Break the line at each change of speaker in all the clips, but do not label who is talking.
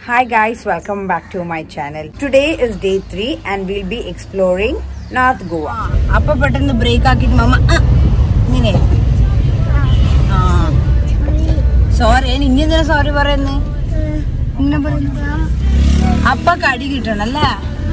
Hi guys, welcome back to my channel. Today is day 3 and we'll be exploring North Goa.
അപ്പൊ പെട്ടെന്ന് break ആക്കിട്ട് മമ്മ ആ, ഇങ്ങനെ ആ സോറി ഇനി എന്തിനാ സോറി പറയുന്നേ ഇങ്ങനെ പറയുന്നു അപ്പ കടി കിട്ടണം അല്ലേ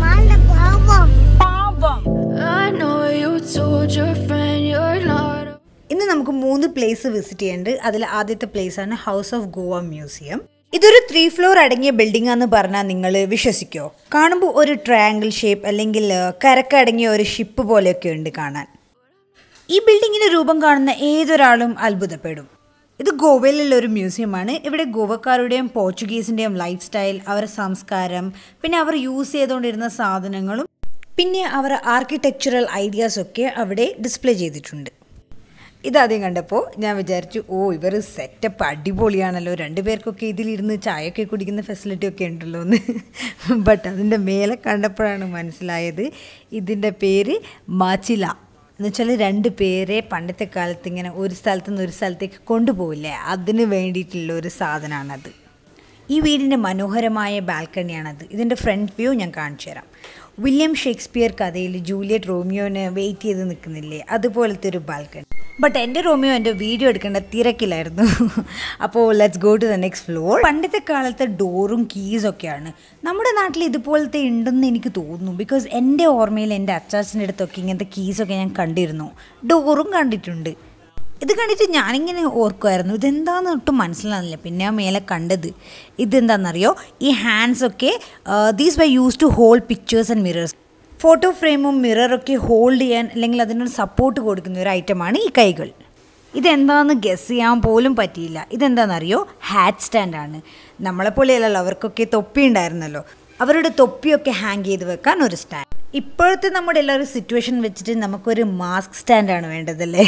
പാപം
I know you told your friend you're not.
ഇന്ന് നമുക്ക് മൂന്ന് പ്ലേസ് വിസിറ്റ് ചെയ്യുന്നുണ്ട് അതിൽ ആദ്യത്തെ പ്ലേസ് ആണ് ഹൗസ് ഓഫ് ഗോവ മ്യൂസിയം ഇതൊരു ത്രീ ഫ്ലോർ അടങ്ങിയ ബിൽഡിംഗ് ആണെന്ന് പറഞ്ഞാൽ നിങ്ങൾ വിശ്വസിക്കോ കാണുമ്പോൾ ഒരു ട്രയാങ്കിൾ ഷേപ്പ് അല്ലെങ്കിൽ ആ, കരക്കടങ്ങിയ ഒരു ഷിപ്പ് പോലെയൊക്കെ ഉണ്ട് കാണാൻ ഈ ബിൽഡിങ്ങിന്റെ രൂപം കാണുന്ന ഏതൊരാളും അത്ഭുതപ്പെടും ഇത് ഗോവയിലുള്ള ഒരു മ്യൂസിയമാണ് ഇവിടെ ഗോവക്കാരുടെയും പോർച്ചുഗീസിൻ്റെയും ലൈഫ് സ്റ്റൈൽ അവരുടെ സംസ്കാരം പിന്നെ അവർ യൂസ് ചെയ്തുകൊണ്ടിരുന്ന സാധനങ്ങളും പിന്നെ അവർ ആർക്കിടെക്ചറൽ ഐഡിയാസൊക്കെ അവിടെ ഡിസ്പ്ലേ ചെയ്തിട്ടുണ്ട് ഇതാദ്യം കണ്ടപ്പോൾ ഞാൻ വിചാരിച്ചു ഓ ഇവർ സെറ്റപ്പ് അടിപൊളിയാണല്ലോ രണ്ടുപേർക്കൊക്കെ ഇതിലിരുന്ന് ചായയൊക്കെ കുടിക്കുന്ന ഫെസിലിറ്റി ഒക്കെ ഉണ്ടല്ലോ എന്ന് ബട്ട് അതിൻ്റെ മേലെ കണ്ടപ്പോഴാണ് മനസ്സിലായത് ഇതിൻ്റെ പേര് മാച്ചില എന്ന് വെച്ചാൽ രണ്ട് പേരെ പണ്ടത്തെ കാലത്ത് ഇങ്ങനെ ഒരു സ്ഥലത്ത് നിന്ന് ഒരു സ്ഥലത്തേക്ക് കൊണ്ടുപോകില്ലേ അതിന് വേണ്ടിയിട്ടുള്ള ഒരു സാധനമാണത് ഈ വീടിൻ്റെ മനോഹരമായ ബാൽക്കണിയാണത് ഇതിൻ്റെ ഫ്രണ്ട് വ്യൂ ഞാൻ കാണിച്ചു തരാം വില്യം ഷേക്സ്പിയർ കഥയിൽ ജൂലിയറ്റ് റോമിയോനെ വെയിറ്റ് ചെയ്ത് നിൽക്കുന്നില്ലേ അതുപോലത്തെ ഒരു ബാൽക്കണി ബട്ട് എൻ്റെ റോമിയോ എൻ്റെ വീഡിയോ എടുക്കേണ്ട തിരക്കിലായിരുന്നു അപ്പോൾ let's go to the next floor പണ്ടത്തെ കാലത്തെ ഡോറും കീസും ഒക്കെയാണ് നമ്മുടെ നാട്ടിൽ ഇതുപോലത്തെ ഉണ്ടെന്ന് എനിക്ക് തോന്നുന്നു ബിക്കോസ് എൻ്റെ ഓർമ്മയിൽ എൻ്റെ അച്ചാച്ചൻ്റെ അടുത്തൊക്കെ ഇങ്ങനത്തെ കീസൊക്കെ ഞാൻ കണ്ടിരുന്നു ഡോറും കണ്ടിട്ടുണ്ട് ഇത് കണ്ടിട്ട് ഞാനിങ്ങനെ ഓർക്കുമായിരുന്നു ഇതെന്താന്ന് ഒട്ടും മനസ്സിലാകുന്നില്ല പിന്നെ ആ മേലെ കണ്ടത് ഇതെന്താണെന്നറിയോ ഈ ഹാൻഡ്സ് ഒക്കെ these were use to hold pictures and mirrors photo ഫ്രെയിമും മിററൊക്കെ ഹോൾഡ് ചെയ്യാൻ അല്ലെങ്കിൽ അതിനൊരു സപ്പോർട്ട് കൊടുക്കുന്ന ഒരു ഐറ്റമാണ് ഈ കൈകൾ ഇതെന്താണെന്ന് ഗസ് ചെയ്യാൻ പോലും പറ്റിയില്ല ഇതെന്താണെന്നറിയോ ഹാറ്റ് സ്റ്റാൻഡാണ് നമ്മളെപ്പോലെയല്ലല്ലോ അവർക്കൊക്കെ തൊപ്പി ഉണ്ടായിരുന്നല്ലോ അവരുടെ തൊപ്പിയൊക്കെ ഹാങ് ചെയ്ത് വെക്കാൻ ഒരു സ്റ്റാൻഡ് ഇപ്പോഴത്തെ നമ്മുടെ എല്ലാവരും സിറ്റുവേഷൻ വെച്ചിട്ട് നമുക്കൊരു മാസ്ക് സ്റ്റാൻഡാണ് വേണ്ടതല്ലേ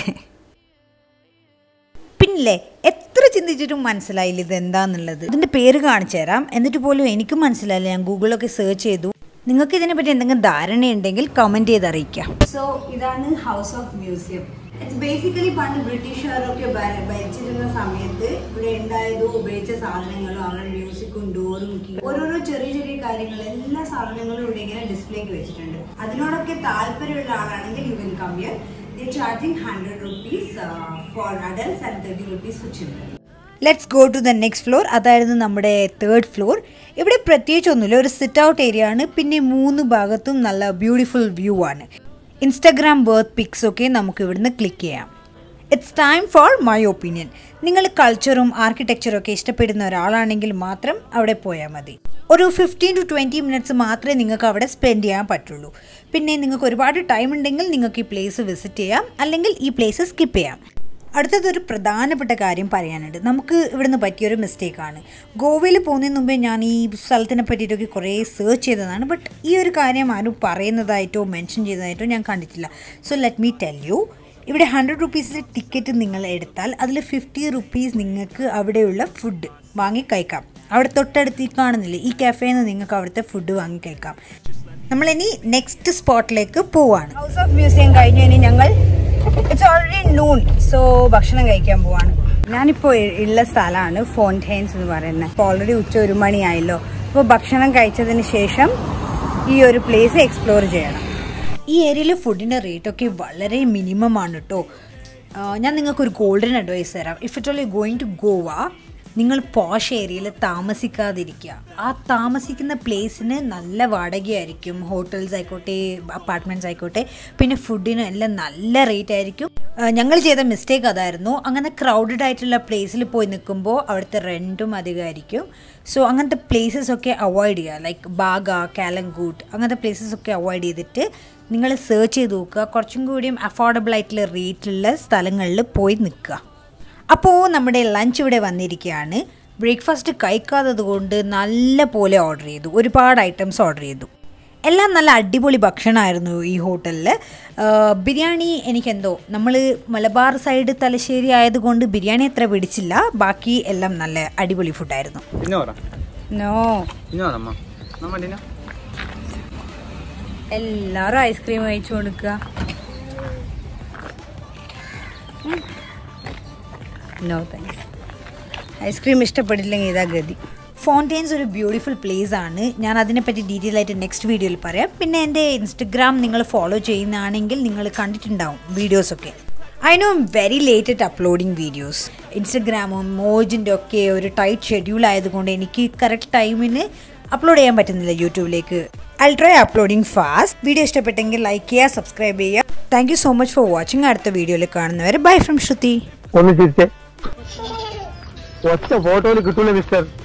പിന്നില്ലേ എത്ര ചിന്തിച്ചിട്ടും മനസ്സിലായില്ല ഇത് എന്താന്നുള്ളത് ഇതിന്റെ പേര് കാണിച്ചു തരാം എന്നിട്ട് പോലും എനിക്കും മനസ്സിലായില്ല ഞാൻ ഗൂഗിളൊക്കെ സെർച്ച് ചെയ്തു നിങ്ങൾക്ക് ഇതിനെ പറ്റി എന്തെങ്കിലും ധാരണയുണ്ടെങ്കിൽ കമന്റ് ചെയ്ത് അറിയിക്കാം സോ ഇതാണ് house of museum it's basically പണ്ട് ബ്രിട്ടീഷുകാരൊക്കെ ഭര- ഭരിച്ചിരുന്ന സമയത്ത് ഇവിടെ ഉണ്ടായതോ ഉപയോഗിച്ച സാധനങ്ങളും അവരുടെ മ്യൂസിക്കും ഡോറും ഓരോരോ ചെറിയ ചെറിയ കാര്യങ്ങൾ എല്ലാ സാധനങ്ങളും ഇവിടെ ഇങ്ങനെ ഡിസ്പ്ലേക്ക് വെച്ചിട്ടുണ്ട് അതിനോടൊക്കെ താല്പര്യമുള്ള ആളാണെങ്കിൽ you will come here They're charging 100 rupees uh, for adults and 30 rupees for children. Let's go to the next floor അതായിരുന്നു നമ്മുടെ തേർഡ് ഫ്ലോർ ഇവിടെ പ്രത്യേകിച്ചൊന്നുമില്ല ഒരു സിറ്റ് ഔട്ട് ഏരിയ ആണ് പിന്നെ മൂന്ന് ഭാഗത്തും നല്ല ബ്യൂട്ടിഫുൾ വ്യൂ ആണ് ഇൻസ്റ്റഗ്രാം ബർത്ത് പിക്സ് ഒക്കെ നമുക്ക് ഇവിടുന്ന് ക്ലിക്ക് ചെയ്യാം it's time for my opinion നിങ്ങൾ കൾച്ചറും ആർക്കിടെക്ചറും ഒക്കെ ഇഷ്ടപ്പെടുന്ന ഒരാളാണെങ്കിൽ മാത്രം അവിടെ പോയാൽ മതി ഒരു ഫിഫ്റ്റീൻ ടു ട്വൻറ്റി മിനിറ്റ്സ് മാത്രമേ നിങ്ങൾക്ക് അവിടെ സ്പെൻഡ് ചെയ്യാൻ പറ്റുള്ളൂ പിന്നെ നിങ്ങൾക്ക് ഒരുപാട് ടൈം ഉണ്ടെങ്കിൽ നിങ്ങൾക്ക് ഈ പ്ലേസ് വിസിറ്റ് ചെയ്യാം അല്ലെങ്കിൽ ഈ പ്ലേസ് സ്കിപ്പ് ചെയ്യാം അടുത്തതൊരു പ്രധാനപ്പെട്ട കാര്യം പറയാനുണ്ട് നമുക്ക് ഇവിടുന്ന് പറ്റിയൊരു മിസ്റ്റേക്കാണ് ഗോവയിൽ പോകുന്നതിന് മുമ്പേ ഞാൻ ഈ സ്ഥലത്തിനെ പറ്റിയിട്ടൊക്കെ കുറേ സെർച്ച് ചെയ്തതാണ് ബട്ട് ഈ ഒരു കാര്യം ആരും പറയുന്നതായിട്ടോ മെൻഷൻ ചെയ്തതായിട്ടോ ഞാൻ കണ്ടിട്ടില്ല so let me tell you ഇവിടെ ഹൺഡ്രഡ് റുപ്പീസിൻ്റെ ടിക്കറ്റ് നിങ്ങൾ എടുത്താൽ അതിൽ ഫിഫ്റ്റി റുപ്പീസ് നിങ്ങൾക്ക് അവിടെയുള്ള ഫുഡ് വാങ്ങി കഴിക്കാം അവിടെ തൊട്ടടുത്ത് ഈ കാണുന്നില്ലേ ഈ കഫേന്ന് നിങ്ങൾക്ക് അവിടുത്തെ ഫുഡ് വാങ്ങി കഴിക്കാം നമ്മളിനി നെക്സ്റ്റ് സ്പോട്ടിലേക്ക് പോവാണ് ഹൗസ് ഓഫ് മ്യൂസിയം കഴിഞ്ഞു ഇനി ഞങ്ങൾ ഇറ്റ്സ് ഓൾറെഡി നൂൺ സോ ഭക്ഷണം കഴിക്കാൻ പോവാണ് ഞാനിപ്പോൾ ഉള്ള സ്ഥലമാണ് ഫോൺറ്റൈൻസ് എന്ന് പറയുന്നത് ഇപ്പോൾ ഓൾറെഡി ഉച്ച ഒരു മണിയായല്ലോ അപ്പോൾ ഭക്ഷണം കഴിച്ചതിന് ശേഷം ഈ ഒരു പ്ലേസ് എക്സ്പ്ലോർ ചെയ്യണം ഈ ഏരിയയിൽ ഫുഡിൻ്റെ റേറ്റൊക്കെ വളരെ മിനിമം ആണ് കേട്ടോ ഞാൻ നിങ്ങൾക്കൊരു ഗോൾഡൻ അഡ്വൈസ് തരാം if it all you going to Goa നിങ്ങൾ പോഷ് ഏരിയയിൽ താമസിക്കാതിരിക്കുക ആ താമസിക്കുന്ന പ്ലേസിന് നല്ല വാടകയായിരിക്കും ഹോട്ടൽസ് ആയിക്കോട്ടെ അപ്പാർട്ട്മെൻറ്റ്സ് ആയിക്കോട്ടെ പിന്നെ ഫുഡിനും എല്ലാം നല്ല റേറ്റ് ആയിരിക്കും ആ, ഞങ്ങൾ ചെയ്ത മിസ്റ്റേക്ക് അതായിരുന്നു അങ്ങനെ ക്രൗഡഡ് ആയിട്ടുള്ള പ്ലേസിൽ പോയി നിൽക്കുമ്പോൾ അവിടുത്തെ റെൻറ്റും അധികമായിരിക്കും സോ അങ്ങനത്തെ പ്ലേസസ് ഒക്കെ അവോയ്ഡ് ചെയ്യുക ലൈക്ക് ബാഗ കാലങ്കൂട്ട് അങ്ങനത്തെ പ്ലേസസ് ഒക്കെ അവോയ്ഡ് ചെയ്തിട്ട് നിങ്ങൾ സെർച്ച് ചെയ്ത് നോക്കുക കുറച്ചും കൂടിയും അഫോർഡബിൾ ആയിട്ടുള്ള റേറ്റിലുള്ള സ്ഥലങ്ങളിൽ പോയി നിൽക്കുക അപ്പോൾ നമ്മുടെ ലഞ്ച് ഇവിടെ വന്നിരിക്കുകയാണ് ബ്രേക്ക്ഫാസ്റ്റ് കഴിക്കാത്തത് കൊണ്ട് നല്ല പോലെ ഓർഡർ ചെയ്തു ഒരുപാട് ഐറ്റംസ് ഓർഡർ ചെയ്തു എല്ലാം നല്ല അടിപൊളി ഭക്ഷണമായിരുന്നു ഈ ഹോട്ടലിൽ ബിരിയാണി എനിക്കെന്തോ നമ്മൾ മലബാർ സൈഡ് തലശ്ശേരി ആയതുകൊണ്ട് ബിരിയാണി അത്ര പിടിച്ചില്ല ബാക്കി എല്ലാം നല്ല അടിപൊളി ഫുഡായിരുന്നു
ತಿನ್ನೋರ
നോ
ತಿನ್ನೋದಮ್ಮ ನಮ್ಮ ತಿನ್ನೋ
എല്ലാവരും ഐസ്ക്രീം കഴിച്ചു കൊടുക്കുക നോ താങ്ക്സ് ഐസ്ക്രീം ഇഷ്ടപ്പെട്ടില്ലെങ്കിൽ ഇതാ ഗതി ഫോണ്ടെയിൻസ് ഒരു ബ്യൂട്ടിഫുൾ പ്ലേസ് ആണ് ഞാൻ അതിനെപ്പറ്റി ഡീറ്റെയിൽ ആയിട്ട് നെക്സ്റ്റ് വീഡിയോയിൽ പറയാം പിന്നെ എൻ്റെ ഇൻസ്റ്റഗ്രാം നിങ്ങൾ ഫോളോ ചെയ്യുന്നതാണെങ്കിൽ നിങ്ങൾ കണ്ടിട്ടുണ്ടാവും വീഡിയോസൊക്കെ I know am very late at uploading videos ഇൻസ്റ്റഗ്രാമും മോജിൻ്റെ ഒക്കെ ഒരു ടൈറ്റ് ഷെഡ്യൂൾ ആയതുകൊണ്ട് എനിക്ക് കറക്റ്റ് ടൈമിന് അപ്ലോഡ് ചെയ്യാൻ പറ്റുന്നില്ല യൂട്യൂബിലേക്ക് I try uploading fast video ഇഷ്ടപ്പെട്ടെങ്കിൽ ലൈക്ക് ചെയ്യുക സബ്സ്ക്രൈബ് ചെയ്യുക thank you so much for watching അടുത്ത വീഡിയോയിൽ കാണുന്നവരെ ബൈ ഫ്രം ശ്രുതി
ഒന്ന് ചിരിച്ചേ ഒറ്റ ഫോട്ടോയിൽ കിട്ടൂല മിസ്റ്റർ